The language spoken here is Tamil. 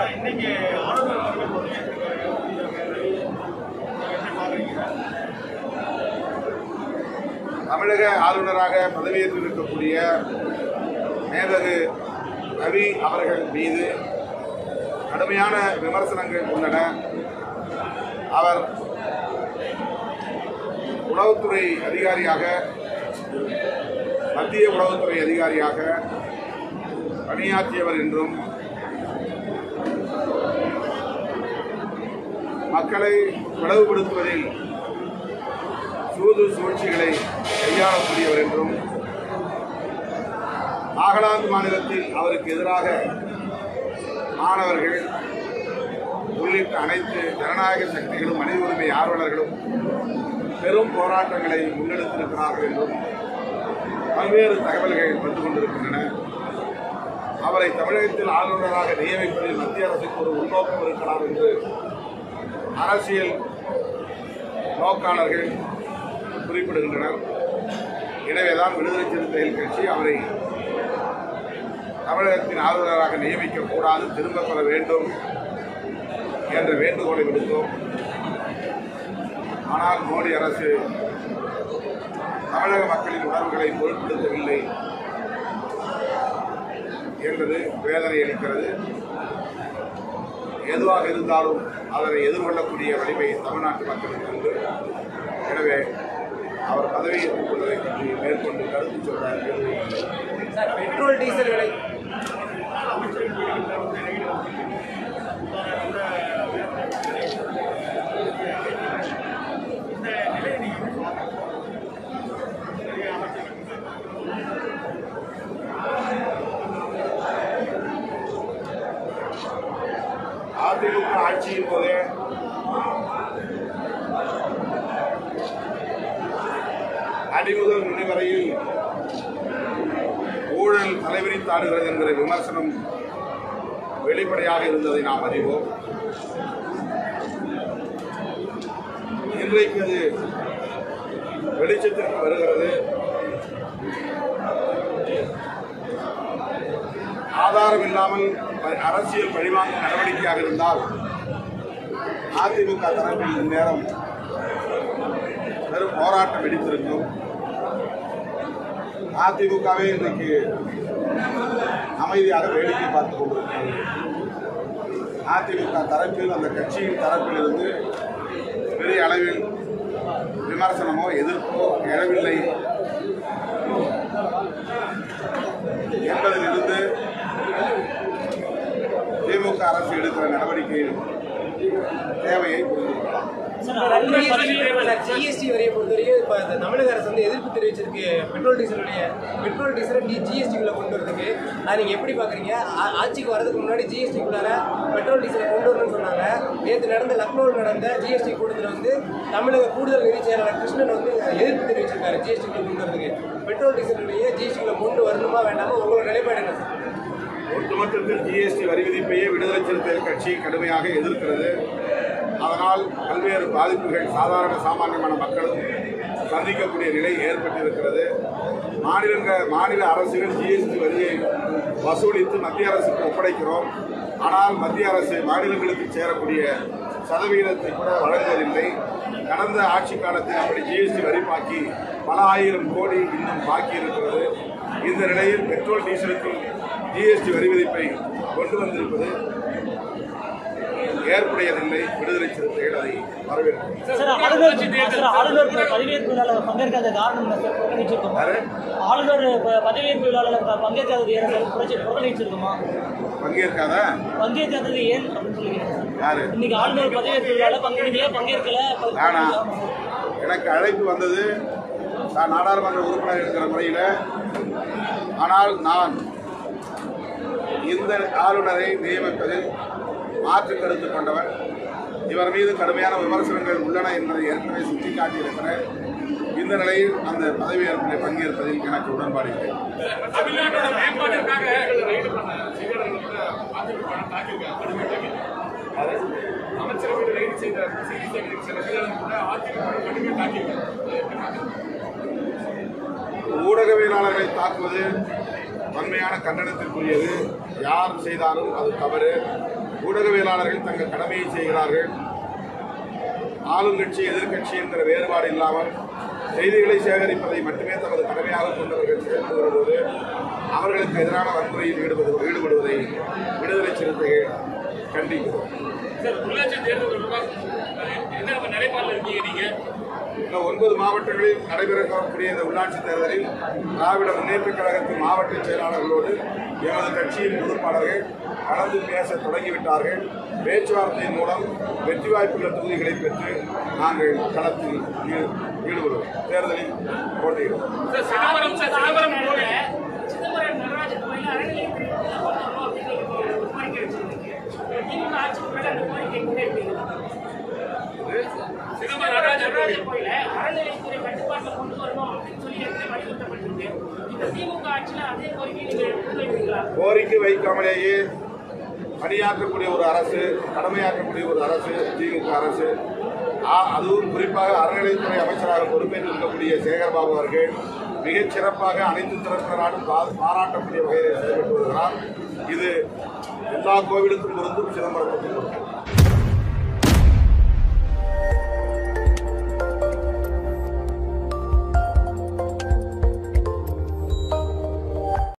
இன்னைக்கு ஆளுநர் அவர்கள் பதவியேற்றிருக்காரு. எப்படி பாக்குறீங்க? தமிழக ஆளுநராக பதவியேற்றிருக்கக்கூடிய மேதகு ரவி அவர்கள் மீது கடுமையான விமர்சனங்கள் உள்ளன அவர் உளவுத்துறை அதிகாரியாக மத்திய உளவுத்துறை அதிகாரியாக பணியாற்றியவர் என்றும் மக்களை பிளவுபடுத்துவதில் சூது சூழ்ச்சிகளை கையாளக்கூடியவர் என்றும் நாகாலாந்து மாநிலத்தில் அவருக்கு எதிராக மாணவர்கள் உள்ளிட்ட அனைத்து ஜனநாயக சக்திகளும் மனித உரிமை ஆர்வலர்களும் பெரும் போராட்டங்களை முன்னெடுத்திருக்கிறார்கள் என்றும் பல்வேறு தகவல்கள் வந்து கொண்டிருக்கின்றன அவரை தமிழகத்தில் ஆளுநராக நியமிப்பதில் மத்திய அரசுக்கு ஒரு உள்நோக்கம் இருக்கலாம் என்று அரசியல் நோக்காளர்கள் குறிப்பிடுகின்றனர் எனவேதான் விடுதலை சிறுத்தைகள் கட்சி அவரை தமிழகத்தின் ஆளுநராக நியமிக்கக்கூடாது திரும்பப் பெற வேண்டும் என்ற வேண்டுகோளை விடுத்தோம் ஆனால் மோடி அரசு தமிழக மக்களின் உணர்வுகளை பொருட்படுத்தவில்லை என்பது வேதனை அளிக்கிறது எதுவாக இருந்தாலும் அதனை எதிர்கொள்ளக்கூடிய வலிமை தமிழ்நாட்டு மக்களுக்கு உண்டு எனவே அவர் பதவியேற்றுக் கொள்வதை பற்றி மேற்கொண்டு கருத்து சொல்றார்கள் சார் பெட்ரோல் டீசல் விலை அதிமுக ஆட்சியின் போதே அடிமுதல் நுனி வரையில் ஊழல் தலைவிரித்தாடுகிறது என்கிற விமர்சனம் வெளிப்படையாக இருந்ததை நாம் அறிவோம் இன்றைக்கு அது வெளிச்சத்திற்கு வருகிறது ஆதாரம் இல்லாமல் ப- அரசியல் பழிவாங்கும் நடவடிக்கையாக இருந்தால் அதிமுக தரப்பில் இந்நேரம் பெரும் போராட்டம் வெடித்திருக்கும் அதிமுகவே இன்றைக்கு அமைதியாக வேடிக்கை பார்த்துக் கொண்டிருக்கிறது அதிமுக தரப்பில் அந்த கட்சியின் தரப்பிலிருந்து பெரிய அளவில் விமர்சனமோ எதிர்ப்போ எழவில்லை என்பதிலிருந்து திமுக அரசு எடுக்கிற நடவடிக்கையின் தேவையை புரிந்து கொள்ளலாம் ஜிஎஸ்டி வரியை பொறுத்தவரைக்கும் இப்போ இந்த தமிழக அரசு வந்து எதிர்ப்பு தெரிவிச்சிருக்கு பெட்ரோல் டீசலுடைய பெட்ரோல் டீசலை டி ஜிஎஸ்டிக்குள்ள கொண்டு வரதுக்கு அதை நீங்கள் எப்படி பார்க்குறீங்க ஆட்சிக்கு வரதுக்கு முன்னாடி ஜிஎஸ்டிக்குள்ளார பெட்ரோல் டீசலை கொண்டு வரணும்னு சொன்னாங்க நேற்று நடந்த லக்னோவில் நடந்த ஜிஎஸ்டி கூட்டத்தில் வந்து தமிழக கூடுதல் நிதி செயலாளர் கிருஷ்ணன் வந்து எதிர்ப்பு தெரிவிச்சிருக்காரு ஜிஎஸ்டிக்குள்ள கொண்டு வரதுக்கு பெட்ரோல் டீசலுடைய ஜிஎஸ்டிக்குள்ள கொண்டு வரணுமா வேண்டாமா உங்களோட நிலைப்பாடு என்ன சார் ஒட்டுமொத்தத்தில் ஜிஎஸ்டி வரி விதிப்பையே விடுதலை சிறுத்தைகள் கட்சி கடுமையாக எதிர்க்கிறது அதனால் பல்வேறு பாதிப்புகள் சாதாரண சாமானியமான மக்களும் சந்திக்கக்கூடிய நிலை ஏற்பட்டிருக்கிறது மாநிலங்க மாநில அரசுகள் ஜிஎஸ்டி வரியை வசூலித்து மத்திய அரசுக்கு ஒப்படைக்கிறோம் ஆனால் மத்திய அரசு மாநிலங்களுக்கு சேரக்கூடிய சதவீதத்தை கூட வழங்குவதில்லை கடந்த ஆட்சி காலத்தில் அப்படி ஜிஎஸ்டி வரி பாக்கி பல ஆயிரம் கோடி இன்னும் பாக்கி இருக்கிறது இந்த நிலையில் பெட்ரோல் டீசலுக்கு ஜிஎஸ்டி வரி விதிப்பை கொண்டு வந்திருப்பது ஏற்புடையதில்லை விடுதலை சிறுத்தைகள் அதை வரவேற்கிறோம் சார் ஆளுநர் சார் ஆளுநர் ப- பதவியேற்பு விழாவில் பங்கேற்காத காரணம் என்ன சார் புறக்கணிச்சிருக்கோமா யாரு? ஆளுநர் ப- பதவியேற்பு விழாவில் ப- பங்கேற்காதது ஏன் சார் புரட்சி- புறக்கணிச்சிருக்கோமா பங்கேற்காத பங்கேற்காதது ஏன் அப்படின்னு சொல்லிக்கிறேன் சார் யாரு இன்னைக்கு ஆளுநர் பதவியேற்பு விழாவில் பங்கேற்கல பங்கேற்கல ப- நானா எனக்கு அழைப்பு வந்தது நான் நாடாளுமன்ற உறுப்பினர் என்கிற முறையில் ஆனால் நான் இந்த ஆளுநரை நியமிப்பதில் மாற்று கருத்து கொண்டவன் இவர் மீது கடுமையான விமர்சனங்கள் உள்ளன என்பதை ஏற்கனவே சுட்டிக்காட்டியிருக்கிறேன் இந்த நிலையில் அந்த பதவியேற்பில் பங்கேற்பதில் எனக்கு உடன்பாடு இல்லை தமிழ்நாட்டோட மேம்பாட்டிற்காக ரைடு பண்ண செய்தியாளர்கள் கூட அதிமுக தாக்கியிருக்காங்க கடுமை தாக்கியிருக்காங்க அமைச்சரவையில் ரைடு செய்த செய்தி சேகரிக்கும் சில செய்தியாளர்கள் கூட அதிமுக கடுமையாக தாக்கியிருக்காங்க ஊடகவியலாளர்களை தாக்குவது வன்மையான கண்டனத்திற்குரியது யார் செய்தாலும் அது தவறு ஊடகவியலாளர்கள் தங்கள் கடமையை செய்கிறார்கள் ஆளுங்கட்சி எதிர்க்கட்சி என்கிற வேறுபாடு இல்லாமல் செய்திகளை சேகரிப்பதை மட்டுமே தமது கடமையாக கொண்டவர்கள் செயல்பட்டு வரும்போது அவர்களுக்கு எதிரான வன்முறையில் ஈடுபடு ஈடுபடுவதை விடுதலை சிறுத்தைகள் கண்டிக்கிறோம் சார் உள்ளாட்சி தேர்தல் தொடர்பாக அஹ், என்ன நிலைப்பாட்டில் இருக்கீங்க நீங்க இந்த ஒன்பது மாவட்டங்களில் நடைபெறக்கூடிய இந்த உள்ளாட்சி தேர்தலில் திராவிட முன்னேற்றக் கழகத்தின் மாவட்ட செயலாளர்களோடு எமது கட்சியின் பொறுப்பாளர்கள் கலந்து பேச தொடங்கிவிட்டார்கள் பேச்சுவார்த்தையின் மூலம் வெற்றி வாய்ப்புள்ள தொகுதிகளை பெற்று நாங்கள் களத்தில் ஈ- ஈடுபடுவோம் தேர்தலில் போட்டியிடுவோம் சார் சிதம்பரம் சார் சிதம்பரம் கோவில் சிதம்பரம் நடராஜன் கோயில் அறநிலையத்துறை கொண்டு வரணும் அப்படின்னு ஒரு கோரிக்கை வச்சிருந்தீங்க திமுக ஆட்சிக்கு மேல அந்த கோரிக்கை முன்னெடுப்பீங்க சிதம்பரம் நடராஜர் கோவில் நடராஜன் கோயில அறநிலையத்துறை கட்டுப்பாட்டில் கொண்டு வரணும் அப்படின்னு சொல்லி ஏற்கனவே வலியுறுத்தப்பட்டிருக்கு இந்த திமுக ஆட்சியில அதே கோரிக்கை நீங்க முன்வைப்பீங்களா கோரிக்கை வைக்காமலேயே பணியாற்றக்கூடிய ஒரு அரசு கடமையாற்றக்கூடிய ஒரு அரசு திமுக அரசு ஆ- அதுவும் குறிப்பாக அறநிலையத்துறை அமைச்சராக பொறுப்பேற்றிருக்கக்கூடிய சேகர்பாபு அவர்கள் மிகச் சிறப்பாக அனைத்து தரப்பினராலும் பா- பாராட்டக்கூடிய வகையில் செயல்பட்டு வருகிறார் இது எல்லா கோவிலுக்கும் பொருந்தும் சிதம்பரத்துக்கும் பொருந்தும்